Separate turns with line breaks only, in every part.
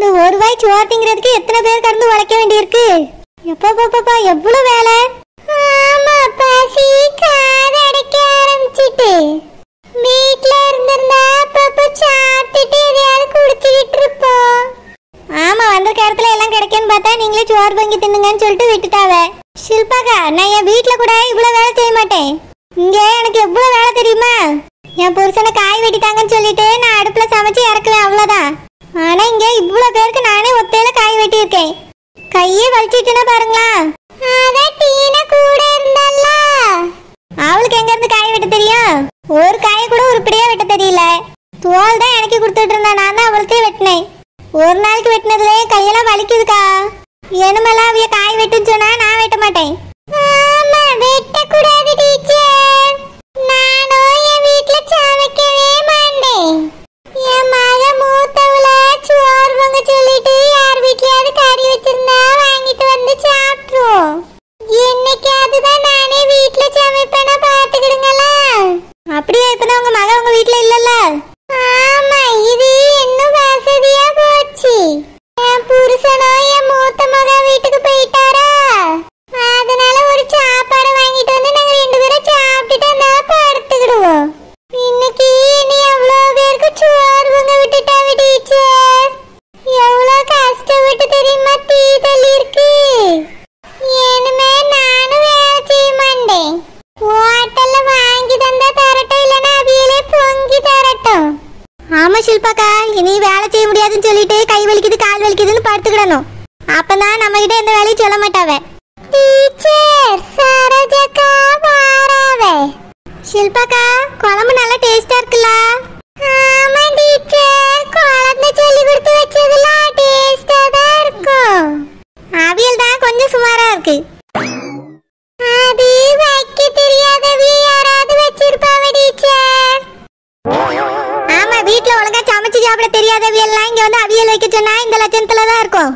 இந்த ஒரு வாய் சோறு திங்கிறதுக்கு எத்தனை பேர் கடந்து உழைக்க வேண்டியிருக்கு எப்பா பாப்பா எவ்வளவு வேலை ஆமா பசி காது அடைக்க ஆரம்பிச்சிட்டு வீட்ல இருந்திருந்தா அப்பப்ப சாப்பிட்டுட்டு எதையாவது குடிச்சுக்கிட்டு இருப்போம் ஆமா வந்திருக்க இடத்துல எல்லாம் கிடைக்கும்னு பார்த்தா நீங்களே சோறு பொங்கி தின்னுங்கன்னு சொல்லிட்டு விட்டுட்டாவ ஷில்பாக்கா நான் என் வீட்ல கூட இவ்வளவு வேலை செய்ய மாட்டேன் இங்க எனக்கு எவ்வளவு வேலை தெரியுமா என் புருஷனை காய் வெட்டிட்டாங்கன்னு சொல்லிட்டு நான் அடுப்புல சமைச்சு இறக்குவேன் அவ்வளவுதான் ஆனா இங்க இவ்வளவு பேருக்கு நானே ஒத்தையில காய் வெட்டி இருக்கேன் கையே வலிச்சிட்டுனா பாருங்களா அதான் டீனா கூட இருந்தால அவளுக்கு எங்க இருந்து காய் வெட்ட தெரியும் ஒரு காயை கூட உருப்படியா வெட்ட தெரியல தோல் தான் எனக்கு கொடுத்துட்டு இருந்தா நான் தான் அவளுக்கே வெட்டினேன் ஒரு நாளைக்கு வெட்டினதுல கையெல்லாம் வலிக்குதுக்கா என்னமெல்லாம் அவிய காய் வெட்டுன்னு சொன்னா நான் வெட்ட மாட்டேன் ஆமா வெட்ட கூடாது டீச்சர் நானும் என் வீட்ல சமைக்கவே மாட்டேன் என் மக மூத்தவள சோறு பொங்க சொல்லிட்டு யார் வீட்லயாவது கறி வச்சிருந்தா வாங்கிட்டு வந்து சாப்பிட்டுருவோம் இன்னைக்கு அதுதான் நானே வீட்ல சமைப்பேனா பாத்துக்கிடுங்களா அப்படியே இப்பதான் உங்க மக உங்க வீட்ல இல்லல்ல ஆமா இது இன்னும் வசதியா போச்சு என் புருஷனோ என் மூத்த மக வீட்டுக்கு போயிட்டாரா அதனால ஒரு சாப்பாடு வாங்கிட்டு வந்து நாங்க ரெண்டு பேரும் சாப்பிட்டுட்டு அந்த படுத்துக்கிடுவோம் இன்னைக்கு நீ எவ்வளவு பேருக்கு சோறு பொங்க விட்டுட்டாங்க டீச்சர் எவ்வளவு கஷ்டப்பட்டு தெரியுமா தீ தள்ளி இருக்கு இனிமே நானும் வேலை செய்ய மாட்டேன் ஹோட்டல்ல வாங்கி தந்தா தரட்டும் இல்லைன்னா அவியலே பொங்கி தரட்டும் ஆமா ஷில்பாக்கா இனி வேலை செய்ய முடியாதுன்னு சொல்லிட்டு கை வலிக்குது கால் வலிக்குதுன்னு படுத்துக்கிடணும் அப்பதான் நம்ம கிட்ட எந்த வேலையும் சொல்ல மாட்டாவ டீச்சர் சரோஜக்கா வாராவே ஷில்பாக்கா குழம்பு நல்லா டேஸ்டா இருக்குல்ல ஆமா டீச்சர் குழந்தை சொல்லி கொடுத்து வச்சதுல டேஸ்டா தான் இருக்கும் அவியல் தான் கொஞ்சம் சுமாரா இருக்கு அது வைக்க தெரியாதவி யாராவது வச்சிருப்பாவ டீச்சர் ஆமா வீட்ல ஒழுங்கா சமைச்சு சாப்பிட தெரியாதவி எல்லாம் இங்க வந்து அவியல் வைக்க சொன்னா இந்த லட்சணத்துல தான் இருக்கும்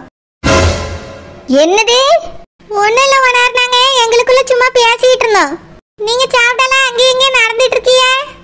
என்னது ஒண்ணு இல்ல உணர்னாங்க எங்களுக்குள்ள சும்மா பேசிட்டு இருந்தோம் நீங்க சாப்பிடலாம் அங்க இங்க நடந்துட்டு இருக்கீங்க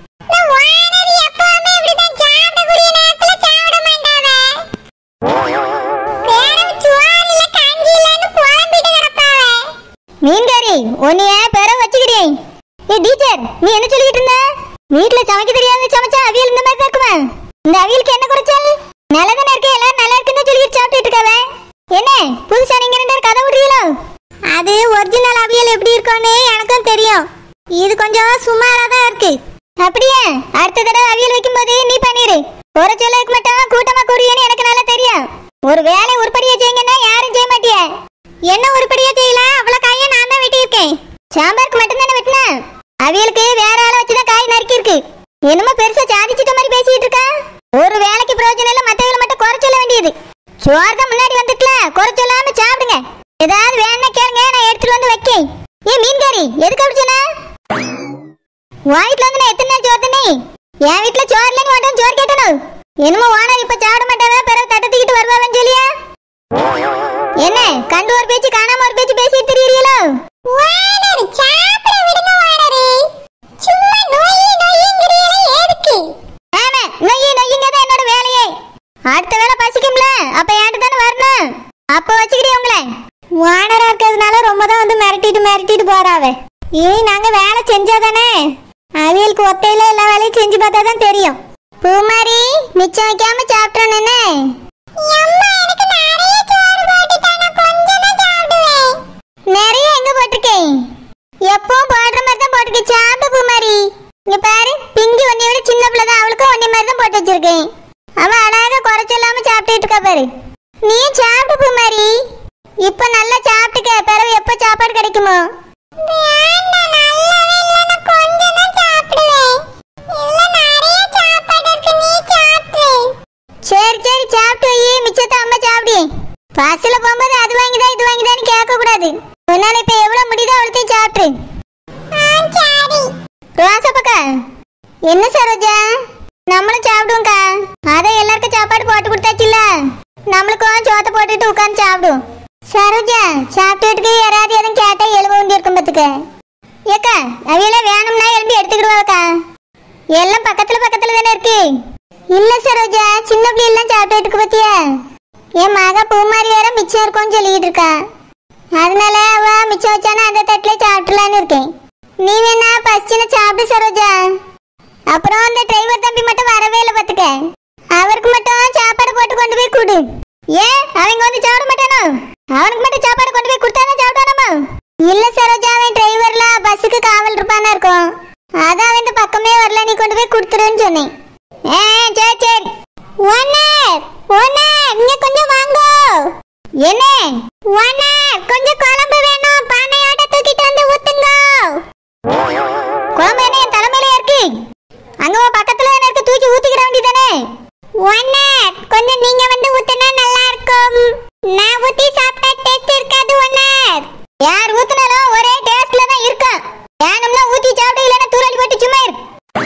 மீன்காரி உன்னைய பெற வச்சுக்கிறேன் ஏ டீச்சர் நீ என்ன சொல்லிட்டு இருந்த வீட்ல சமைக்க தெரியாத சமைச்சா அவியல் இந்த மாதிரி தான் இருக்குமா இந்த அவியலுக்கு என்ன குறைச்சல் நல்லதானே இருக்கு எல்லாரும் நல்லா இருக்குன்னு சொல்லிட்டு சாப்பிட்டுட்டு இருக்காவ என்ன புதுசா நீங்க ரெண்டு பேரும் கதை விடுறீங்களோ அது ஒரிஜினல் அவியல் எப்படி இருக்கும்னு எனக்கும் தெரியும் இது கொஞ்சம் சுமாரா தான் இருக்கு அப்படியே அடுத்த தடவை அவியல் வைக்கும்போது நீ பண்ணிரு ஒரு சொல்லுக்கு மட்டும் கூட்டமா கூறுவியன்னு எனக்கு நல்லா தெரியும் ஒரு வேலை உருப்படியா செய்யுங்கன்னா யாரும் செய்ய மாட்டிய என்ன உருப்படியா செய்யல அவ்வளவு காயை நான் தான் வெட்டியிருக்கேன் சாம்பாருக்கு மட்டும் தானே வெட்டினேன் அவியலுக்கு வேற ஆளை வச்சுதான் காய் நறுக்கி இருக்கு என்னமோ பெருசா சாதிச்சிட்ட மாதிரி பேசிட்டு இருக்கா ஒரு வேலைக்கு பிரயோஜனம் இல்ல மத்தவங்களை மட்டும் குறை சொல்ல வேண்டியது சோறு தான் முன்னாடி வந்துட்டுல குறை சொல்லாம சாப்பிடுங்க ஏதாவது வேணா கேளுங்க நான் எடுத்துட்டு வந்து வைக்கேன் ஏ மீன்காரி எதுக்கு அப்படி சொன்ன உன் வீட்ல வந்து நான் எத்தனை நாள் சோறு தண்ணி என் வீட்ல சோறு இல்லைன்னு மட்டும் சோறு கேட்டணும் என்னமோ ஓனர் இப்ப சாப்பிட மாட்டாங்க பிறகு தட்டை தூக்கிட்டு வருவாங்கன்னு சொல்லியா என்ன கண்டு ஒரு பேச்சு காணாம ஒரு பேச்சு பேசிட்டு தெரியறீங்களோ ஓனர் சாப்பிட விடுங்க ஓனர் சும்மா நோயி நோயிங்கறீங்களே எதுக்கு ஆமா நோயி நோயிங்க தான் என்னோட வேலையே அடுத்த வேலை பசிக்கும்ல அப்ப ஏன்ட்டு தானே வரணும் அப்ப வச்சுக்கிட்டே உங்களை ஓனரா இருக்கிறதுனால ரொம்ப தான் வந்து மிரட்டிட்டு மிரட்டிட்டு போறாவே இனி நாங்க வேலை செஞ்சாதானே அவியலுக்கு ஒத்தையில எல்லா வேலையும் செஞ்சு பார்த்தா தான் தெரியும் பூமாரி மிச்சம் வைக்காம சாப்பிட்டோன்னு நிறைய எங்க போட்டிருக்கேன் எப்பவும் போடுற மாதிரி தான் போட்டிருக்கேன் சாப்பிட்டு பூமாரி இங்க பாரு பிங்கி ஒன்னை விட சின்ன பிள்ளை தான் அவளுக்கும் ஒன்னே மாதிரி தான் போட்டு வச்சிருக்கேன் அவன் அழகா குறைச்சலாம சாப்பிட்டுட்டு இருக்கா பாரு நீ சாப்பிட்டு பூமாரி இப்ப நல்லா சாப்பிட்டுக்க பிறகு எப்ப சாப்பாடு கிடைக்குமோ சரி சரி சாப்பிட்டு வை மிச்சத்தை அம்மா சாப்பிடு பஸ்ல போகும்போது அது வாங்கிதான் இது வாங்கிதான்னு கேட்க கூடாது உன்னால இப்ப எவ்வளவு முடியுதோ அவ்வளோத்தையும் சாப்பிட்டு ரோசா பக்கா என்ன சரோஜா நம்மளும் சாப்பிடுவோம்க்கா அதான் எல்லாருக்கும் சாப்பாடு போட்டு கொடுத்தாச்சுல்ல நம்மளுக்கும் சோத்தை போட்டுட்டு உட்காந்து சாப்பிடுவோம் சரோஜா சாப்பிட்டுட்டு யாராவது எதுவும் கேட்டா எழுப வேண்டி இருக்கும் பத்துக்க ஏக்கா அவையில வேணும்னா எழுப்பி எடுத்துக்கிடுவாக்கா எல்லாம் பக்கத்துல பக்கத்துல தானே இருக்கு இல்ல சரோஜா சின்ன பிள்ளை எல்லாம் சாப்பிட்டு இருக்கு பத்தியா என் மக பூமாரி வேற மிச்சம் இருக்கும்னு சொல்லிட்டு இருக்கா அதனால அவ மிச்சம் வச்சானா அந்த தட்டுல சாப்பிடலான்னு இருக்கேன் நீ வேணா பசிச்சுன்னு சாப்பிடு சரோஜா அப்புறம் அந்த டிரைவர் தம்பி மட்டும் வரவே இல்லை பார்த்துக்க அவருக்கு மட்டும் சாப்பாடு போட்டு கொண்டு போய் கொடு ஏன் அவங்க வந்து சாப்பிட மாட்டானோ அவனுக்கு மட்டும் சாப்பாடு கொண்டு போய் கொடுத்தாதான் சாப்பிடானமா இல்ல சரோஜா அவன் டிரைவர்ல பஸ்ஸுக்கு காவல் இருப்பானா இருக்கும் அதான் அவன் இந்த பக்கமே வரல நீ கொண்டு போய் கொடுத்துருன்னு சொன்னேன் ஏ சரி சரி ஓனர் ஓனர் இங்க கொஞ்சம் வாங்க என்ன ஓனர் கொஞ்சம் குழம்பு வேணும் பானையோட தூக்கிட்டு வந்து ஊத்துங்க குழம்பு என்ன என் தலைமையில இருக்கு அங்க உன் பக்கத்துல என்ன இருக்கு தூக்கி ஊத்திக்கிற வேண்டியதானே ஓனர் கொஞ்சம் நீங்க வந்து ஊத்துனா நல்லா இருக்கும் நான் ஊத்தி சாப்பிட்டா டேஸ்ட் இருக்காது ஓனர் யார் ஊத்துனாலும் ஒரே டேஸ்ட்ல தான் இருக்கும் வேணும்னா ஊத்தி சாப்பிடு இல்லைன்னா தூரடி போட்டு சும்மா இரு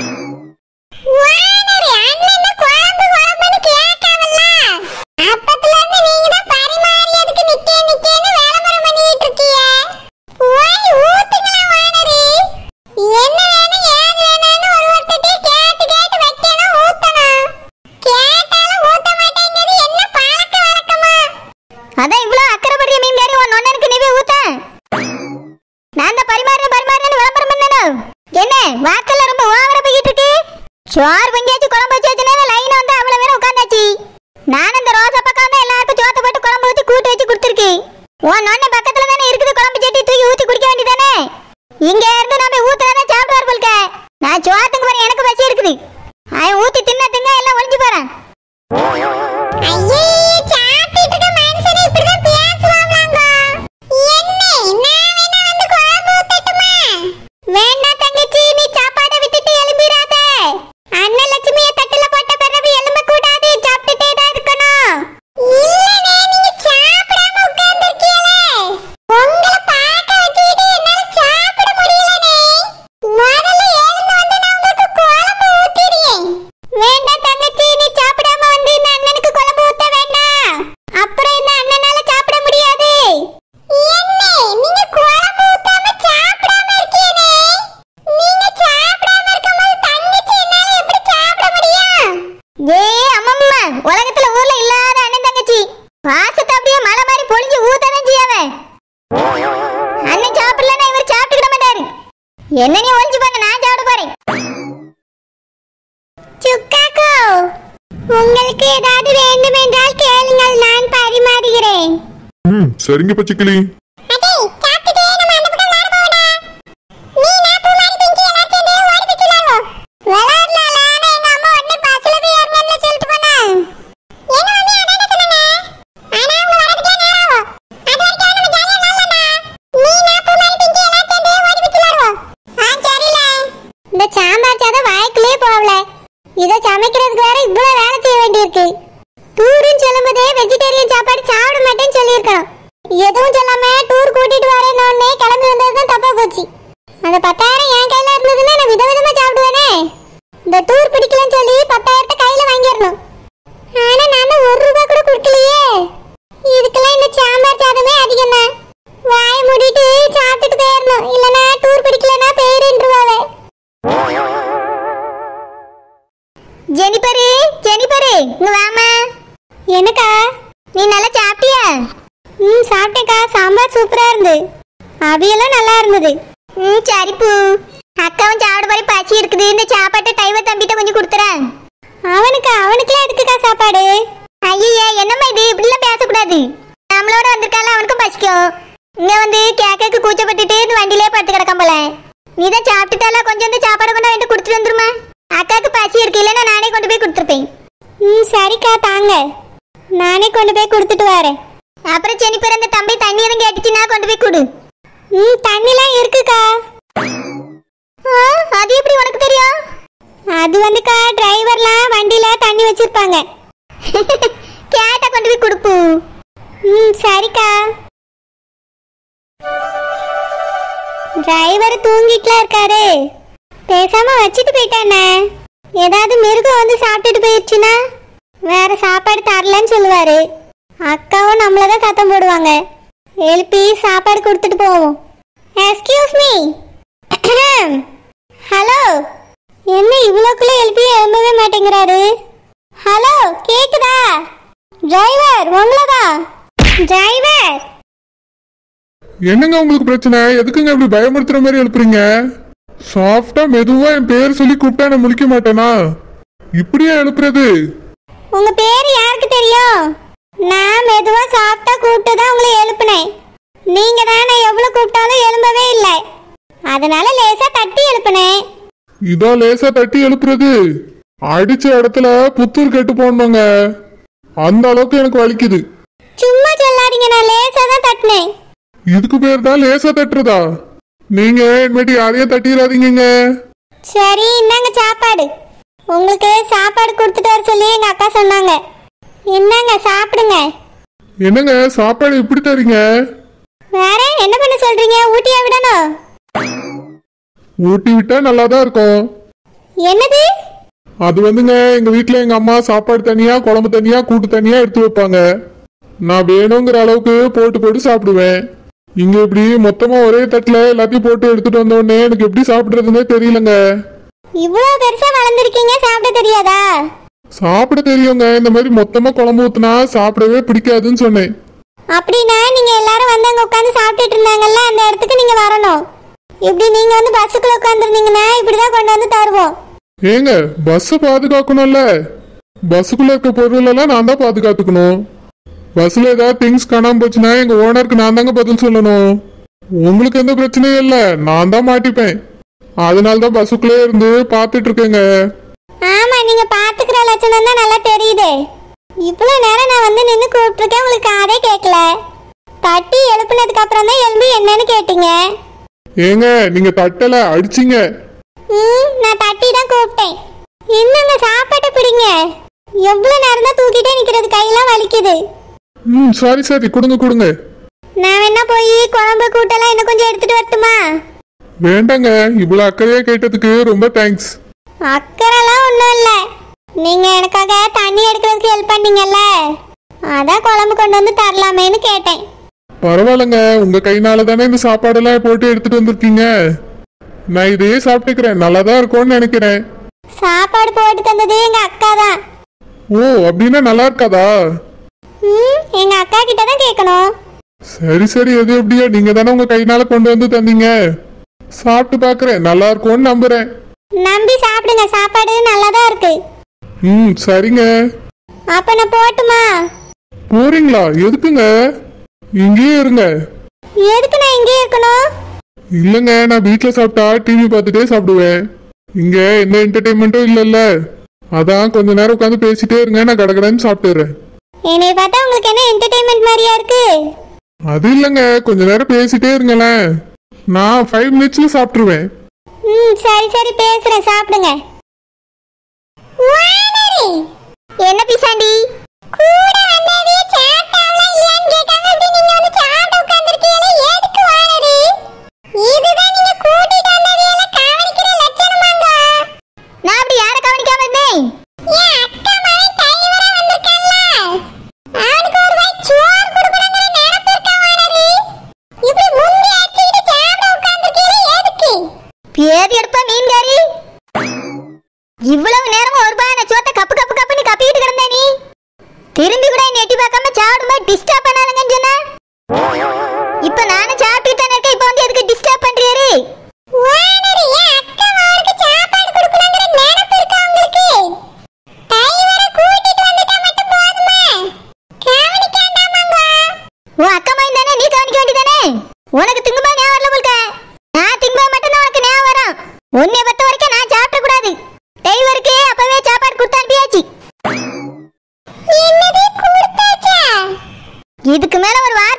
ஓனர் அண்ணன் குழம்பு குழம்புன்னு கேட்காமல்ல அப்பத்துல இருந்து நீங்க தான் பரிமாறியதுக்கு நிக்க நிக்கன்னு விளம்பரம் பண்ணிட்டு இருக்கீங்க போய் ஊத்துங்களா ஓனரே என்ன வேணும் ஏது வேணும்னு ஒரு ஒருத்தட்டே கேட்டு கேட்டு வைக்கணும் ஊத்தணும் கேட்டாலும் ஊத்த மாட்டேங்கிறது என்ன பழக்க வழக்கமா அதான் இவ்ளோ அக்கறைப்படுற மீன் யாரு உன் நொண்ணனுக்கு நீ போய் ஊத்த நான் தான் பரிமாறேன் பரிமாறேன்னு விளம்பரம் பண்ணணும் என்ன வாக்கெல்லாம் ரொம்ப ஓவரா போய்கிட்டு இருக்கு சோறு பொங்கியாச்சு குழம்பு வச்சாச்சுன்னா லைன் வந்து அவ்வளவு பேரும் உட்காந்தாச்சு நான் இந்த ரோசா பக்கம் தான் எல்லாருக்கும் சோத்த போட்டு குழம்பு ஊத்தி கூட்டு வச்சு கொடுத்துருக்கு உன் நொண்ண பக்கத்துல தானே இருக்குது குழம்பு சட்டி தூக்கி ஊத்தி குடிக்க வேண்டியதானே இங்க இருந்து நம்ம ஊத்துறதா சாப்பிடுவார் போல்க நான் சோத்துக்கு போறேன் எனக்கு பசி இருக்குது அவன் ஊத்தி தின்ன திங்க எல்லாம் ஒளிஞ்சு போறேன் ஐயே சாப்பிட்டு இருக்க மனுஷனே இப்படிதான் பேசுவாங்களாங்க என்ன நான் வேணா வந்து குழம்பு ஊத்தட்டுமா வேண்டாம் தங்கச்சி நீ சாப்பாடை விட்டுட்டு எழும்பிராத அண்ணன் லட்சுமிய தட்டுல போட்ட பிறகு எழும்ப கூடாது சாப்பிட்டுட்டே தான் இருக்கணும் இல்லனே நீங்க சாப்பிடாம உட்கார்ந்திருக்கீங்களே உங்களை பார்க்க வச்சுக்கிட்டு என்னால சாப்பிட முடியலனே முதல்ல எழுந்து வந்து நான் உங்களுக்கு குழம்பு ஊத்திடுறேன் வேண்டாம் தங்கச்சி நீ சாப்பிடாம வந்து இந்த அண்ணனுக்கு குழம்பு ஊத்த வேண்டாம் அப்புறம் இந்த அண்ணனால சாப்பிட முடியாது என்ன நீங்க குழம்பு ஊத்தாம சாப்பிடாம இருக்கீனே நீங்க சாப்பிடாம இருக்கும்போது தங்கச்சி என்னால எப்படி சாப்பிட முடியும் ஏய் அம்மம்மா உலகத்துல ஊர்ல இல்லாத அண்ணன் தங்கச்சி வாசத்தை அப்படியே மலை மாதிரி பொழிஞ்சு ஊத்ததான் செய்யாம அண்ணன் சாப்பிடலன்னா இவர் சாப்பிட்டுக்கிட மாட்டாரு என்ன நீ ஒழிஞ்சு போங்க நான் சாப்பிட போறேன் சுக்காக்கோ உங்களுக்கு ஏதாவது வேண்டுமென்றால் கேளுங்கள் நான் பரிமாறுகிறேன்
ம் சரிங்க பச்சைக்கிளி
அடே சாப்பிட்டுட்டே நம்ம அந்த பக்கம் விளையாட போடா நீ நான் பூமாரி பிங்கி எல்லாம் சேர்ந்து ஓடி போய் விளையாடுவோம் விளையாடலாம்ல ஆனா எங்க அம்மா உடனே பஸ்ல போய் ஏறணும்னு சொல்லிட்டு போனா எங்க மம்மி அதான் சொன்னாங்க ஆனா அவங்க வரதுக்கே நேரம் ஆகும் அது வரைக்கும் நம்ம ஜாலியா விளையாடலாம்டா நீ நான் பூமாரி பிங்கி எல்லாம் சேர்ந்து ஓடி போய் விளையாடுவோம் ஆ சரில இந்த சாம்பார் சாதம் வாய்க்குள்ளே போகல இதை சமைக்கிறதுக்கு வேற இவ்வளவு வேலை செய்ய வேண்டியிருக்கு டூருன்னு சொல்லும்போதே வெஜிடேரியன் சாப்பாடு சாப்பிட மாட்டேன்னு சொல்லியிருக்கணும் எதுவும் சொல்லாம டூர் கூட்டிட்டு வரேன்னு உடனே கிளம்பி வந்தது தான் தப்பா போச்சு அந்த பத்தாயிரம் என் கையில இருந்ததுன்னா நான் விதவிதமா சாப்பிடுவேனே இந்த டூர் பிடிக்கலன்னு சொல்லி பத்தாயிரத்தை கையில வாங்கிடணும் ஆனா நான் தான் ஒரு ரூபாய் கூட கொடுக்கலையே இதுக்கெல்லாம் இந்த சாம்பார் சாதமே அதிகம் தான் வாய் மூடிட்டு சாப்பிட்டுட்டு போயிடணும் இல்லனா டூர் பிடிக்கலனா பேருன்றுவாவே ஜெனிபரு ஜெனிபரு இங்க வாமா எனக்கா நீ நல்லா சாப்பிட்டியா ம் சாப்பிட்டேக்கா சாம்பார் சூப்பரா இருந்து அவியெல்லாம் நல்லா இருந்தது ம் சரிப்பு அக்காவும் சாப்பிட மாதிரி பசி இருக்குது இந்த சாப்பாட்டை டைவர் தம்பிட்ட கொஞ்சம் கொடுத்துறேன் அவனுக்கு அவனுக்குலாம் எதுக்குக்கா சாப்பாடு ஐயா என்னம்மா இது இப்படிலாம் பேசக்கூடாது நம்மளோட வந்திருக்கால அவனுக்கும் பசிக்கும் இங்க வந்து கேக்கக்கு கூச்சப்பட்டுட்டு இந்த வண்டியிலே படுத்து கிடக்கான் போல நீ தான் சாப்பிட்டுட்டால கொஞ்சம் இந்த சாப்பாடு கொண்டு வந்து கொடுத்துட்டு வந்துருமா அக்காக்கு பசி இருக்கு இல்லைன்னா நானே கொண்டு போய் கொடுத்துருப்பேன் ம் சரிக்கா தாங்க நானே கொண்டு போய் கொடுத்துட்டு வரேன் அப்புறம் செனி பேர் அந்த தம்பி தண்ணி எதுவும் கேட்டுச்சுன்னா கொண்டு போய் கொடு ம் தண்ணிலாம் இருக்குக்கா ஆ, அது எப்படி உனக்கு தெரியும் அது வந்துக்கா டிரைவர்லாம் வண்டியில தண்ணி வச்சிருப்பாங்க கேட்டா கொண்டு போய் கொடுப்பு ம் சரிக்கா டிரைவர் தூங்கிட்டுலாம் இருக்காரு பேசாம வச்சுட்டு போயிட்டானே ஏதாவது மிருகம் வந்து சாப்பிட்டுட்டு போயிடுச்சுன்னா வேற சாப்பாடு தரலன்னு சொல்லுவாரு அக்காவும் நம்மள தான் சத்தம் போடுவாங்க எழுப்பி சாப்பாடு கொடுத்துட்டு போவோம் எக்ஸ்கியூஸ் மீ ஹலோ என்ன இவ்வளோக்குள்ள எழுப்பி எழும்பவே மாட்டேங்கிறாரு ஹலோ கேக்குதா டிரைவர் டிரைவர் உங்களதான் டிரைவர்
என்னங்க உங்களுக்கு பிரச்சனை எதுக்குங்க இப்படி பயமுறுத்துற மாதிரி எழுப்புறீங்க சாஃப்டா மெதுவா என் பேர் சொல்லி கூப்பிட்டா நான் முழிக்க மாட்டேனா இப்படியே எழுப்புறது
உங்க பேர் யாருக்கு தெரியும் நான் மெதுவா சாப்பிட்டா கூப்பிட்டு தான் உங்களை எழுப்புனேன் நீங்க தானே எவ்வளவு கூப்பிட்டாலும் எழும்பவே இல்லை அதனால லேசா தட்டி எழுப்புனேன்
இதோ லேசா தட்டி எழுப்புறது அடிச்ச இடத்துல புத்தூர் கெட்டு போடணுங்க அந்த அளவுக்கு எனக்கு வலிக்குது
சும்மா சொல்லாதீங்க நான் லேசா தான் தட்டினேன்
இதுக்கு பேர் தான் லேசா தட்டுறதா நீங்க இனிமேட்டு யாரையும் தட்டிடாதீங்க
சரி இந்தாங்க சாப்பாடு உங்களுக்கு சாப்பாடு கொடுத்துட்டு வர சொல்லி எங்க அக்கா சொன்னாங்க என்னங்க சாப்பிடுங்க
என்னங்க சாப்பாடு இப்படி தரீங்க
வேற என்ன பண்ண சொல்றீங்க ஊட்டியா விடணும்
ஊட்டி விட்டா நல்லா தான் இருக்கும்
என்னது
அது வந்துங்க எங்க வீட்ல எங்க அம்மா சாப்பாடு தனியா குழம்பு தனியா கூட்டு தனியா எடுத்து வைப்பாங்க நான் வேணுங்கிற அளவுக்கு போட்டு போட்டு சாப்பிடுவேன் இங்க இப்படி மொத்தமா ஒரே தட்டுல எல்லாத்தையும் போட்டு எடுத்துட்டு வந்த உடனே எனக்கு எப்படி சாப்பிடுறதுன்னே தெரியலங்க
இவ்வளோ பெருசா வளர்ந்துருக்கீங்க சாப்பிட தெரியாதா
சாப்பிட தெரியுங்க இந்த மாதிரி மொத்தமா குழம்பு ஊத்துனா சாப்பிடவே பிடிக்காதுன்னு சொன்னேன்
அப்படின்னா நீங்க எல்லாரும் வந்து அங்க உட்காந்து சாப்பிட்டுட்டு இருந்தாங்கல்ல அந்த இடத்துக்கு நீங்க வரணும் இப்படி நீங்க வந்து பஸ்ஸுக்குள்ள உட்காந்துருந்தீங்கன்னா இப்படிதான் கொண்டு வந்து தருவோம்
ஏங்க பஸ் பாதுகாக்கணும்ல பஸ்ஸுக்குள்ள இருக்க பொருள் எல்லாம் நான் தான் பாதுகாத்துக்கணும் பஸ்ல ஏதாவது திங்ஸ் காணாம போச்சுன்னா எங்க ஓனருக்கு நான் தாங்க பதில் சொல்லணும் உங்களுக்கு எந்த பிரச்சனையும் இல்ல நான் தான் மாட்டிப்பேன் அதனால தான் பஸ்ஸுக்குள்ளே இருந்து பார்த்துட்டு இருக்கேங்க
ஆமா நீங்க பாத்துக்கிற லட்சணம் தான் நல்லா தெரியுது இவ்வளவு நேரம் நான் வந்து நின்று கூப்பிட்டுருக்கேன் உங்களுக்கு காதே கேட்கல தட்டி எழுப்புனதுக்கு அப்புறம் தான் எழும்பி என்னன்னு கேட்டீங்க
ஏங்க நீங்க தட்டல அடிச்சிங்க
ம் நான் தட்டி தான் கூப்பிட்டேன் என்னங்க சாப்பாட்டை பிடிங்க எவ்வளவு நேரம் தான் தூக்கிட்டே நிக்கிறது கையெல்லாம் வலிக்குது
ம் சரி சரி கொடுங்க கொடுங்க
நான் வேணா போய் குழம்பு கூட்டெல்லாம் இன்னும் கொஞ்சம் எடுத்துட்டு வரட்டுமா
வேண்டாங்க இவ்வளவு அக்கறையா கேட்டதுக்கு ரொம்ப தேங்க்ஸ்
அக்கறைலாம் ஒன்றும் இல்லை நீங்க எனக்காக தண்ணி எடுக்கிறதுக்கு ஹெல்ப் பண்ணீங்கல்ல அதான் குழம்பு கொண்டு வந்து தரலாமேன்னு கேட்டேன்
பரவாயில்லைங்க உங்க கைனால தானே இந்த சாப்பாடெல்லாம் போட்டு எடுத்துட்டு வந்திருக்கீங்க நான் இதையே சாப்பிட்டுக்கிறேன் நல்லா தான் இருக்கும்னு நினைக்கிறேன்
சாப்பாடு போட்டு தந்தது எங்க அக்கா தான்
ஓ அப்படின்னா நல்லா இருக்காதா
ம் எங்க அக்கா கிட்ட தான் கேட்கணும்
சரி சரி எது எப்படியோ நீங்க தானே உங்க கைனால கொண்டு வந்து தந்தீங்க சாப்பிட்டு பாக்குறேன் நல்லா இருக்கும்னு நம்புறேன்
நம்பி சாப்பிடுங்க சாப்பாடு நல்லா தான் இருக்கு
ம் சரிங்க
அப்ப நான் போட்டுமா
போறீங்களா எதுக்குங்க இங்கேயே இருங்க
எதுக்கு நான் இங்கே இருக்கணும்
இல்லைங்க நான் வீட்டில் சாப்பிட்டா டிவி பார்த்துட்டே சாப்பிடுவேன் இங்க எந்த என்டர்டைன்மெண்ட்டும் இல்லைல்ல அதான் கொஞ்ச நேரம் உட்காந்து பேசிட்டே இருங்க நான் கடகடன்னு சாப்பிட்டுறேன்
என்னை பார்த்தா உங்களுக்கு என்ன என்டர்டைன்மெண்ட் மாதிரியா இருக்கு
அது இல்லைங்க கொஞ்ச நேரம் பேசிட்டே இருங்களேன் நான் ஃபைவ் மினிட்ஸ்ல சாப்பிட்டுருவேன்
ம் சரி சரி பேசுறேன் சாப்பிடுங்க என்ன பிசாண்டி கூட வந்தவே சாப்பிட்டாவளா இல்லையான்னு கேட்காம இப்படி நீங்க வந்து சாப்பிட்டு உட்கார்ந்திருக்கீங்களே எதுக்கு வானரு இதுதான் நீங்க கூட்டிட்டு வந்தவையில கவனிக்கிற லட்சணமாங்க நான் அப்படி யாரை கவனிக்காம இருந்தேன் என் அக்கா மகன் டைவரா வந்திருக்கான்ல அவனுக்கு ஒரு வாய் சோறு கொடுக்கணுங்கிற நினைப்பு இருக்கா வானரு இப்படி முந்தி அடிச்சுக்கிட்டு சாப்பிட உட்கார்ந்திருக்கீங்களே எதுக்கு பேர் எடுப்பா மீன்காரி இவ்வளவு நேரமா ஒரு பானை சோத்த கப்பு கப்பு கப்புன்னு கப்பிட்டு கிடந்த நீ திரும்பி கூட என்னை எட்டி பார்க்காம சாப்பிடும்போது டிஸ்டர்ப் பண்ணாதுங்கன்னு சொன்ன இப்ப நானும் சாப்பிட்டுட்டு தானே இருக்கேன் இப்ப வந்து எதுக்கு டிஸ்டர்ப் பண்றீரு உன் அக்கா மகன் தானே நீ கவனிக்க வேண்டியதானே உனக்கு திங்குமா ஞாபகம் வரல போல்க நான் திங்குமா மட்டும் தான் உனக்கு ஞாபகம் வரும் உன்னை பொறுத்த வரைக்கும் நான் சாப்பிட கூடாது டிரைவருக்கு அப்பவே சாப்பாடு கொடுத்து அனுப்பியாச்சு என்னது கொடுத்தாச்சா இதுக்கு மேல ஒரு வார்த்தை